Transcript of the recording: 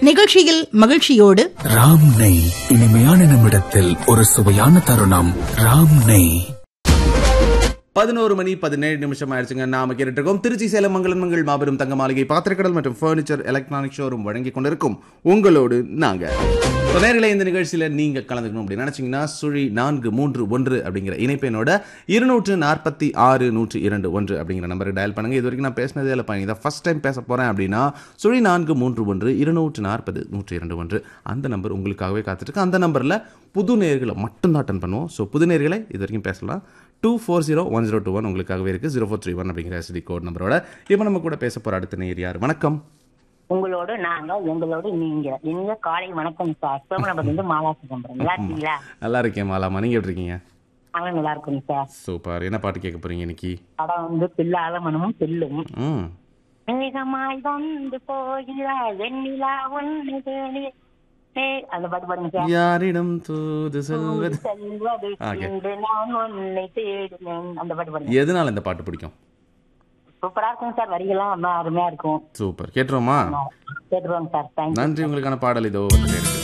நிகழ்ச்சியில் மகிழ்ச்சியோடு ராம் நெய் இனிமையான நிமிடத்தில் ஒரு சுவையான தருணம் ராம் நெய் பதினோரு மணி பதினேழு நிமிஷம் ஆயிடுச்சுங்க நாம கேட்டுட்டு இருக்கோம் திருச்சி சேலம் மங்களன் மங்கள் மாபெரும் தங்க மாளிகை பாத்திரக்கடல் மற்றும் ஃபர்னிச்சர் எலக்ட்ரானிக் ஷோரூம் வழங்கி கொண்டிருக்கும் உங்களோடு நாங்க So, நேயர்களே இந்த நிகழ்ச்சியில நீங்க கலந்துக்கணும் அப்படின்னு நினைச்சீங்கன்னா சுழி நான்கு மூன்று ஒன்று அப்படிங்கிற இணைப்பெண்ணோட இருநூற்று நாற்பத்தி ஆறு நூற்று இரண்டு ஒன்று அப்படிங்கிற நம்பருக்கு டயல் பண்ணுங்க இது வரைக்கும் நான் பேசினதே இல்லை பயணி இதை ஃபர்ஸ்ட் டைம் பேச போறேன் அப்படின்னா சுழி நான்கு மூன்று ஒன்று இருநூற்று நாற்பது நூற்று இரண்டு ஒன்று அந்த நம்பர் உங்களுக்காகவே காத்துட்டு இருக்கு அந்த நம்பர்ல புது நேர்களை மட்டும்தான் அட்டன் பண்ணுவோம் ஸோ புது நேர்களை இது வரைக்கும் பேசலாம் two four zero one zero two one உங்களுக்காகவே இருக்குது ஜீரோ ஃபோர் த்ரீ ஒன் அப்படிங்கிற எஸ்டி கோட் நம்பரோட இப்போ நம்ம கூட பேச போகிற அடுத்த நேர் யார் வணக்கம் உங்களோட நாங்க உங்களோட நீங்க இனிய காலை வணக்கம் சார் சோமநாபத்துல இருந்து மாலா சிதம்பரம் நல்லா இருக்கீங்களா நல்லா இருக்கேன் மாலாமா நீங்கள் எப்படி இருக்கீங்க அவன் நல்லா இருக்கும் சார் சூப்பர் என்ன பாட்டு கேட்க போறீங்க இன்னைக்கு படம் வந்து பில்லாத மனமும் பில்லும் ம் மேகமாய் வந்து போகிறாய் வெண்ணிலா ஒன்று தேடி ஏய், அந்த பாட்டு பாருங்க சார் யாரிடம் தூது செல்வது செல்வது Okay. இன்று நான் உன்னை தேடினேன் அந்த பாட்டு பாருங்க எதனால இந்த பாட்டு பிடிக்கும் சூப்பரா இருக்கும் சார் வரிகள்லாம் ரொம்ப அருமையா இருக்கும் சூப்பர் கேட்டுருவோமா கேட்டுருவாங்க சார் தேங்க்யூ நன்றி உங்களுக்கான பாடல் இதோ வந்து நேருக்கு